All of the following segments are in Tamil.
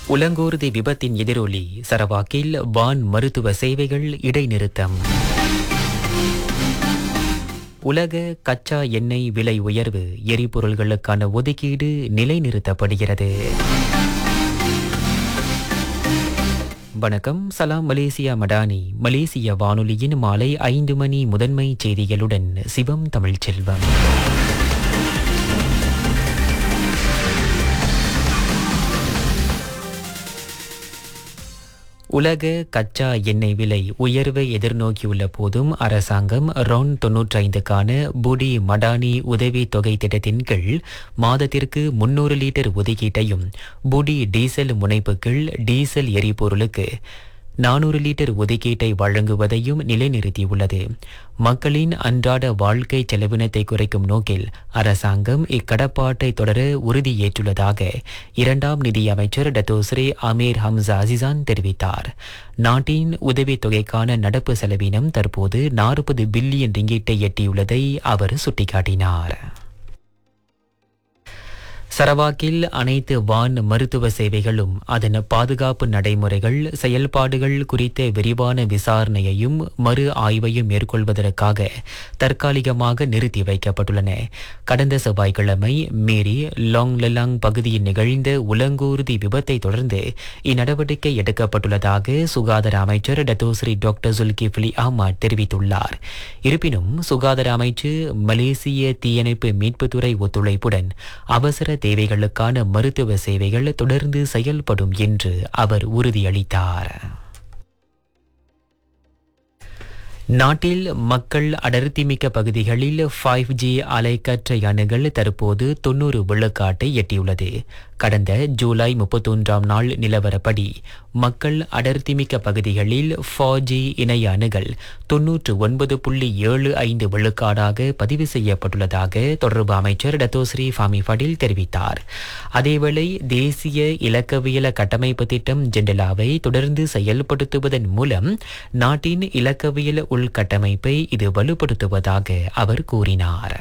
உலங்கூர்தி விபத்தின் எதிரொலி சரவாக்கில் வான் மருத்துவ சேவைகள் இடைநிறுத்தம் உலக கச்சா எண்ணெய் விலை உயர்வு எரிபொருள்களுக்கான ஒதுக்கீடு நிலைநிறுத்தப்படுகிறது வணக்கம் சலாம் மலேசியா மடானி மலேசிய வானொலியின் மாலை ஐந்து மணி முதன்மை செய்திகளுடன் சிவம் தமிழ்ச்செல்வம் உலக கச்சா எண்ணெய் விலை உயர்வை எதிர்நோக்கியுள்ள போதும் அரசாங்கம் ரொன் தொன்னூற்றைந்துக்கான புடி மடானி உதவி தொகை திட்டத்தின் கீழ் மாதத்திற்கு முன்னூறு லிட்டர் ஒதுக்கீட்டையும் புடி டீசல் முனைப்புகள் டீசல் எரிபொருளுக்கு நானூறு லிட்டர் ஒதுக்கீட்டை வழங்குவதையும் நிலைநிறுத்தியுள்ளது மக்களின் அன்றாட வாழ்க்கை செலவினத்தை குறைக்கும் நோக்கில் அரசாங்கம் இக்கடப்பாட்டை தொடர உறுதியேற்றுள்ளதாக இரண்டாம் நிதியமைச்சர் டத்தோஸ்ரே அமீர் ஹம்சா அசிசான் தெரிவித்தார் நாட்டின் உதவித்தொகைக்கான நடப்பு செலவினம் தற்போது நாற்பது பில்லியன் ரிங்கிட்டை எட்டியுள்ளதை அவர் சுட்டிக்காட்டினார் சரவாக்கில் அனைத்து வான் மருத்துவ சேவைகளும் அதன் பாதுகாப்பு நடைமுறைகள் செயல்பாடுகள் குறித்த விரிவான விசாரணையையும் மறு ஆய்வையும் மேற்கொள்வதற்காக தற்காலிகமாக நிறுத்தி வைக்கப்பட்டுள்ளன கடந்த செவ்வாய்க்கிழமை மேரி லாங் லெலாங் பகுதியில் நிகழ்ந்த உலங்கூர்தி விபத்தை தொடர்ந்து இந்நடவடிக்கை எடுக்கப்பட்டுள்ளதாக சுகாதார அமைச்சர் டத்தோஸ்ரீ டாக்டர் சுல்கிஃப்லி அஹ்மத் தெரிவித்துள்ளார் இருப்பினும் சுகாதார அமைச்சு மலேசிய தீயணைப்பு மீட்புத்துறை ஒத்துழைப்புடன் அவசர தேவைகளுக்கான மருத்துவ சேவைகள் தொடர்ந்து செயல்படும் என்று அவர் உறுதியளித்தார் நாட்டில் மக்கள் அடர்த்திமிக்க பகுதிகளில் ஃபைவ் ஜி அலைக்கற்றை அணுகள் தற்போது தொன்னூறு விழுக்காட்டை எட்டியுள்ளது கடந்த ஜூலை முப்பத்தொன்றாம் நாள் நிலவரப்படி மக்கள் அடர்த்திமிக்க பகுதிகளில் ஃபோர் ஜி இணைய அணுகள் தொன்னூற்று ஒன்பது புள்ளி ஏழு ஐந்து விழுக்காடாக பதிவு செய்யப்பட்டுள்ளதாக தொடர்பு அமைச்சர் டத்தோஸ்ரீ ஃபாமி ஃபடில் தெரிவித்தார் அதேவேளை தேசிய இலக்கவியல கட்டமைப்பு திட்டம் ஜெண்டலாவை தொடர்ந்து செயல்படுத்துவதன் மூலம் நாட்டின் இலக்கவியல் உள்கட்டமைப்பை இது வலுப்படுத்துவதாக அவர் கூறினார்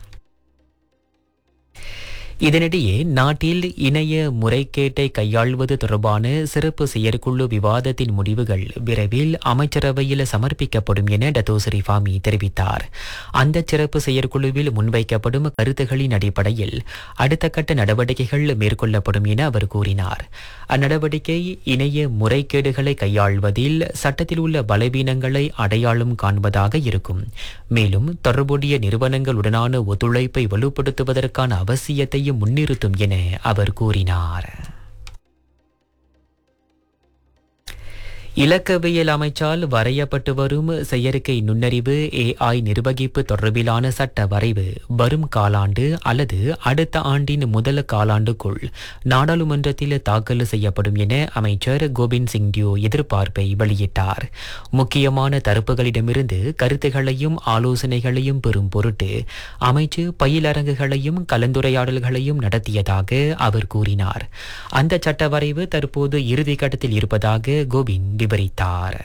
இதனிடையே நாட்டில் இணைய முறைகேட்டை கையாள்வது தொடர்பான சிறப்பு செயற்குழு விவாதத்தின் முடிவுகள் விரைவில் அமைச்சரவையில் சமர்ப்பிக்கப்படும் என டத்தோசரி ஃபாமி தெரிவித்தார் அந்த சிறப்பு செயற்குழுவில் முன்வைக்கப்படும் கருத்துகளின் அடிப்படையில் அடுத்த கட்ட நடவடிக்கைகள் மேற்கொள்ளப்படும் என அவர் கூறினார் அந்நடவடிக்கை இணைய முறைகேடுகளை கையாள்வதில் சட்டத்தில் உள்ள பலவீனங்களை அடையாளம் காண்பதாக இருக்கும் மேலும் தொடர்புடைய நிறுவனங்களுடனான ஒத்துழைப்பை வலுப்படுத்துவதற்கான அவசியத்தை செய்ய முன்னிறுத்தும் என அவர் கூறினார் இலக்கவியல் அமைச்சால் வரையப்பட்டு வரும் செயற்கை நுண்ணறிவு ஏஐ நிர்வகிப்பு தொடர்பிலான சட்ட வரைவு வரும் காலாண்டு அல்லது அடுத்த ஆண்டின் முதல் காலாண்டுக்குள் நாடாளுமன்றத்தில் தாக்கல் செய்யப்படும் என அமைச்சர் கோபிந்த் சிங் டியோ எதிர்பார்ப்பை வெளியிட்டார் முக்கியமான தரப்புகளிடமிருந்து கருத்துகளையும் ஆலோசனைகளையும் பெறும் பொருட்டு அமைச்சு பயிலரங்குகளையும் கலந்துரையாடல்களையும் நடத்தியதாக அவர் கூறினார் அந்த சட்ட வரைவு தற்போது இறுதிக்கட்டத்தில் இருப்பதாக கோவிந்த் விவரித்தார்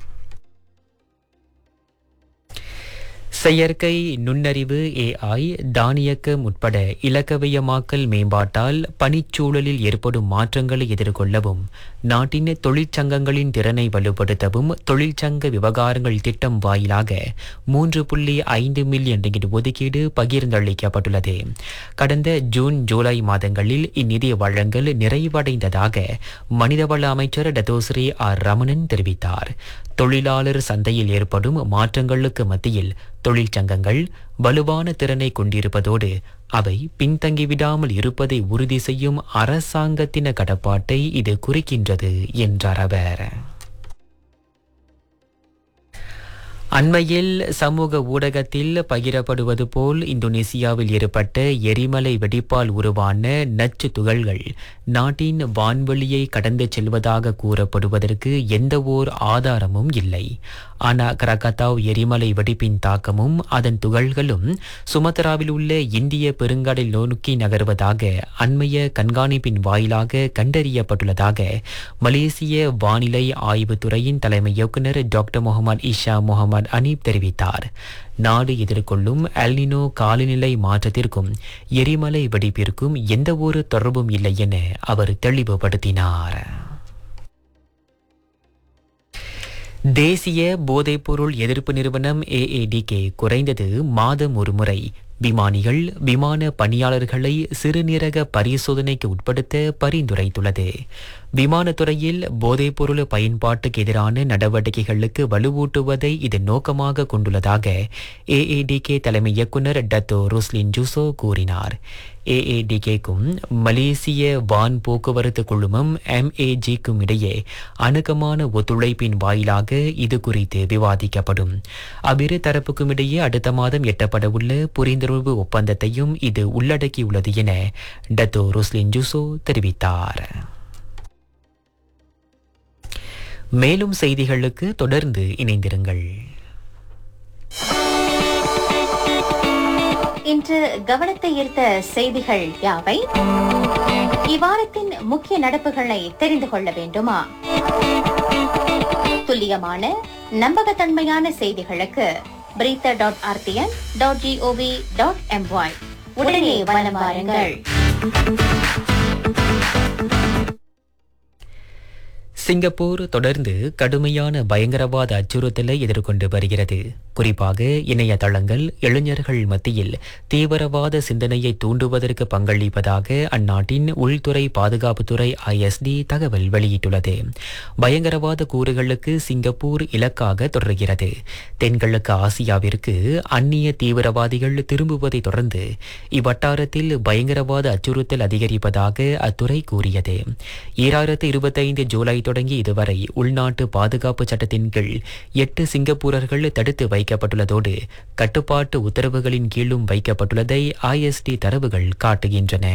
செயற்கை நுண்ணறிவு ஏஐ தானியக்கம் உட்பட இலக்கவியமாக்கல் மேம்பாட்டால் பணிச்சூழலில் ஏற்படும் மாற்றங்களை எதிர்கொள்ளவும் நாட்டின் தொழிற்சங்கங்களின் திறனை வலுப்படுத்தவும் தொழிற்சங்க விவகாரங்கள் திட்டம் வாயிலாக மூன்று புள்ளி ஐந்து மில்லியன் ரிங்கிட் ஒதுக்கீடு பகிர்ந்தளிக்கப்பட்டுள்ளது கடந்த ஜூன் ஜூலை மாதங்களில் இந்நிதி வழங்கல் நிறைவடைந்ததாக மனிதவள அமைச்சர் டத்தோஸ்ரீ ஆர் ரமணன் தெரிவித்தார் தொழிலாளர் சந்தையில் ஏற்படும் மாற்றங்களுக்கு மத்தியில் தொழிற்சங்கங்கள் வலுவான திறனை கொண்டிருப்பதோடு அவை பின்தங்கிவிடாமல் இருப்பதை உறுதி செய்யும் அரசாங்கத்தின கடப்பாட்டை இது குறிக்கின்றது என்றார் அவர் அண்மையில் சமூக ஊடகத்தில் பகிரப்படுவது போல் இந்தோனேசியாவில் ஏற்பட்ட எரிமலை வெடிப்பால் உருவான நச்சு துகள்கள் நாட்டின் வான்வெளியை கடந்து செல்வதாக கூறப்படுவதற்கு எந்த ஓர் ஆதாரமும் இல்லை ஆனா கிரகத்தாவ் எரிமலை வெடிப்பின் தாக்கமும் அதன் துகள்களும் சுமத்ராவில் உள்ள இந்திய பெருங்கடல் நோக்கி நகர்வதாக அண்மைய கண்காணிப்பின் வாயிலாக கண்டறியப்பட்டுள்ளதாக மலேசிய வானிலை ஆய்வுத்துறையின் தலைமை இயக்குநர் டாக்டர் முகமது இஷா முகமது அனீப் தெரிவித்தார் நாடு எதிர்கொள்ளும் அல்னினோ காலநிலை மாற்றத்திற்கும் எரிமலை வெடிப்பிற்கும் எந்தவொரு தொடர்பும் இல்லை என அவர் தெளிவுபடுத்தினார் தேசிய போதைப்பொருள் எதிர்ப்பு நிறுவனம் ஏஏடிகே குறைந்தது மாதம் ஒரு முறை விமானிகள் விமான பணியாளர்களை சிறுநீரக பரிசோதனைக்கு உட்படுத்த பரிந்துரைத்துள்ளது விமானத்துறையில் போதைப்பொருள் பயன்பாட்டுக்கு எதிரான நடவடிக்கைகளுக்கு வலுவூட்டுவதை இது நோக்கமாக கொண்டுள்ளதாக ஏஏடிகே தலைமை இயக்குநர் டத்தோ ருஸ்லின் ஜூசோ கூறினார் ஏஏடிகேக்கும் மலேசிய வான் போக்குவரத்து குழுமம் எம்ஏஜிக்கும் இடையே அணுக்கமான ஒத்துழைப்பின் வாயிலாக இது குறித்து விவாதிக்கப்படும் அவ்விரு தரப்புக்கும் இடையே அடுத்த மாதம் எட்டப்படவுள்ள புரிந்துணர்வு ஒப்பந்தத்தையும் இது உள்ளடக்கியுள்ளது என டத்தோ ருஸ்லின் ஜூசோ தெரிவித்தார் மேலும் செய்திகளுக்கு தொடர்ந்து இணைந்திருங்கள் இன்று கவனத்தை ஈர்த்த செய்திகள் யாவை இவ்வாரத்தின் முக்கிய நடப்புகளை தெரிந்து கொள்ள வேண்டுமா துல்லியமான நம்பகத்தன்மையான செய்திகளுக்கு பிரீத்த dot RTN dot GOV dot MY உடனே வலம் வாருங்கள் சிங்கப்பூர் தொடர்ந்து கடுமையான பயங்கரவாத அச்சுறுத்தலை எதிர்கொண்டு வருகிறது குறிப்பாக இணையதளங்கள் இளைஞர்கள் மத்தியில் தீவிரவாத சிந்தனையை தூண்டுவதற்கு பங்களிப்பதாக அந்நாட்டின் உள்துறை பாதுகாப்புத்துறை ஐஎஸ்டி தகவல் வெளியிட்டுள்ளது பயங்கரவாத கூறுகளுக்கு சிங்கப்பூர் இலக்காக தொடர்கிறது தென்கிழக்கு ஆசியாவிற்கு அந்நிய தீவிரவாதிகள் திரும்புவதை தொடர்ந்து இவ்வட்டாரத்தில் பயங்கரவாத அச்சுறுத்தல் அதிகரிப்பதாக அத்துறை கூறியது ஈராயிரத்து இருபத்தைந்து ஜூலை தொடங்கி இதுவரை உள்நாட்டு பாதுகாப்பு சட்டத்தின் கீழ் எட்டு சிங்கப்பூரர்கள் தடுத்து வைக்கப்பட்டுள்ளதோடு கட்டுப்பாட்டு உத்தரவுகளின் கீழும் வைக்கப்பட்டுள்ளதை ஐஎஸ்டி தரவுகள் காட்டுகின்றன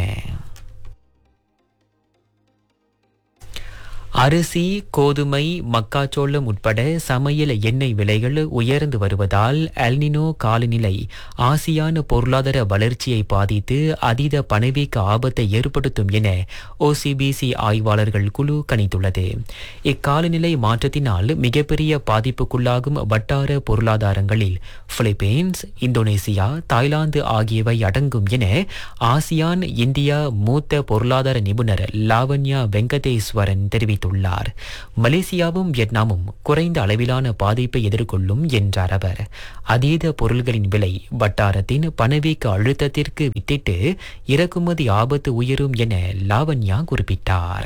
அரிசி கோதுமை மக்காச்சோளம் உட்பட சமையல் எண்ணெய் விலைகள் உயர்ந்து வருவதால் எல்னினோ காலநிலை ஆசியான பொருளாதார வளர்ச்சியை பாதித்து அதீத பணவீக்க ஆபத்தை ஏற்படுத்தும் என ஓசிபிசி ஆய்வாளர்கள் குழு கணித்துள்ளது இக்காலநிலை மாற்றத்தினால் மிகப்பெரிய பாதிப்புக்குள்ளாகும் வட்டார பொருளாதாரங்களில் பிலிப்பீன்ஸ் இந்தோனேசியா தாய்லாந்து ஆகியவை அடங்கும் என ஆசியான் இந்தியா மூத்த பொருளாதார நிபுணர் லாவண்யா வெங்கடேஸ்வரன் தெரிவித்தார் தெரிவித்துள்ளார் மலேசியாவும் வியட்நாமும் குறைந்த அளவிலான பாதிப்பை எதிர்கொள்ளும் என்றார் அவர் அதீத பொருள்களின் விலை வட்டாரத்தின் பணவீக்க அழுத்தத்திற்கு வித்திட்டு இறக்குமதி ஆபத்து உயரும் என லாவண்யா குறிப்பிட்டார்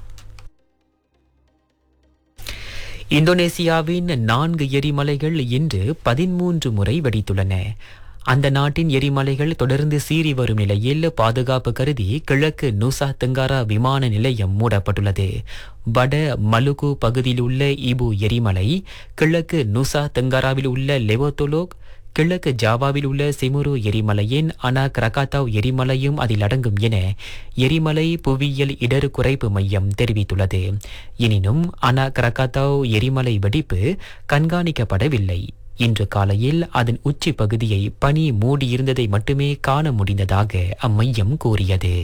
இந்தோனேசியாவின் நான்கு எரிமலைகள் இன்று பதிமூன்று முறை வெடித்துள்ளன அந்த நாட்டின் எரிமலைகள் தொடர்ந்து சீறி வரும் நிலையில் பாதுகாப்பு கருதி கிழக்கு நூசா தெங்காரா விமான நிலையம் மூடப்பட்டுள்ளது வட மலுகு பகுதியில் உள்ள இபு எரிமலை கிழக்கு நூசா தெங்காராவில் உள்ள லெவோத்தோலோக் கிழக்கு ஜாவாவில் உள்ள சிமுரு எரிமலையின் அனா கிரகாத்தாவ் எரிமலையும் அதில் அடங்கும் என எரிமலை புவியியல் இடர் குறைப்பு மையம் தெரிவித்துள்ளது எனினும் அனா கிரகாத்தாவ் எரிமலை வெடிப்பு கண்காணிக்கப்படவில்லை இன்று காலையில் அதன் உச்சி பகுதியை பனி மூடியிருந்ததை மட்டுமே காண முடிந்ததாக அம்மையம் கூறியது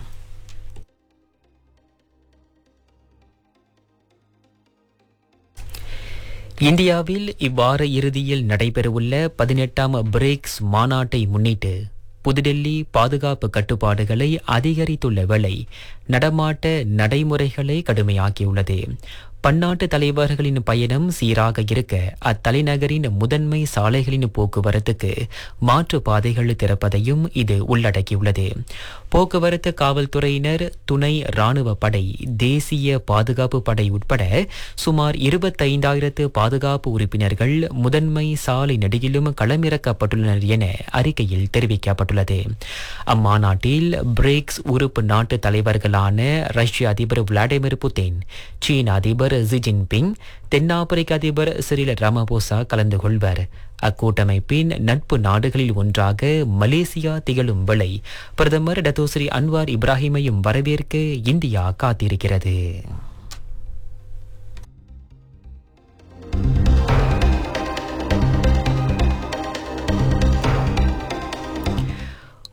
இந்தியாவில் இவ்வார இறுதியில் நடைபெறவுள்ள பதினெட்டாம் பிரிக்ஸ் மாநாட்டை முன்னிட்டு புதுடெல்லி பாதுகாப்பு கட்டுப்பாடுகளை அதிகரித்துள்ள வேளை நடமாட்ட நடைமுறைகளை கடுமையாக்கியுள்ளது பன்னாட்டு தலைவர்களின் பயணம் சீராக இருக்க அத்தலைநகரின் முதன்மை சாலைகளின் போக்குவரத்துக்கு மாற்று பாதைகள் திறப்பதையும் இது உள்ளடக்கியுள்ளது போக்குவரத்து காவல்துறையினர் துணை ராணுவ படை தேசிய பாதுகாப்பு படை உட்பட சுமார் இருபத்தைந்தாயிரத்து பாதுகாப்பு உறுப்பினர்கள் முதன்மை சாலை நெடுகிலும் களமிறக்கப்பட்டுள்ளனர் என அறிக்கையில் தெரிவிக்கப்பட்டுள்ளது அம்மாநாட்டில் பிரிக்ஸ் உறுப்பு நாட்டு தலைவர்களான ரஷ்ய அதிபர் விளாடிமிர் புட்டின் சீன அதிபர் ஜி ஜின்பிங் தென்னாப்பிரிக்க அதிபர் சிறில் ராமபோசா கலந்து கொள்வர் அக்கூட்டமைப்பின் நட்பு நாடுகளில் ஒன்றாக மலேசியா திகழும் வேளை பிரதமர் டத்தோஸ்ரீ அன்வார் இப்ராஹிமையும் வரவேற்க இந்தியா காத்திருக்கிறது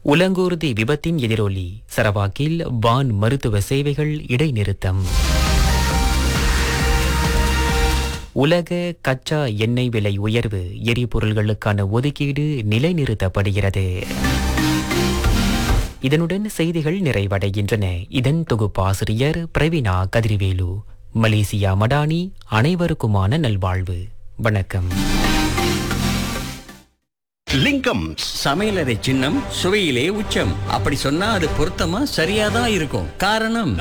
உலங்கூர்தி விபத்தின் எதிரொலி சரவாக்கில் வான் மருத்துவ சேவைகள் இடைநிறுத்தம் உலக கச்சா எண்ணெய் விலை உயர்வு எரிபொருள்களுக்கான ஒதுக்கீடு நிலைநிறுத்தப்படுகிறது இதனுடன் செய்திகள் நிறைவடைகின்றன இதன் தொகுப்பாசிரியர் பிரவீனா கதிர்வேலு மலேசியா மடானி அனைவருக்குமான நல்வாழ்வு வணக்கம் லிங்கம் சமையலறை சின்னம் சுவையிலே உச்சம் அப்படி சொன்னா அது பொருத்தமா சரியாதான் இருக்கும் காரணம்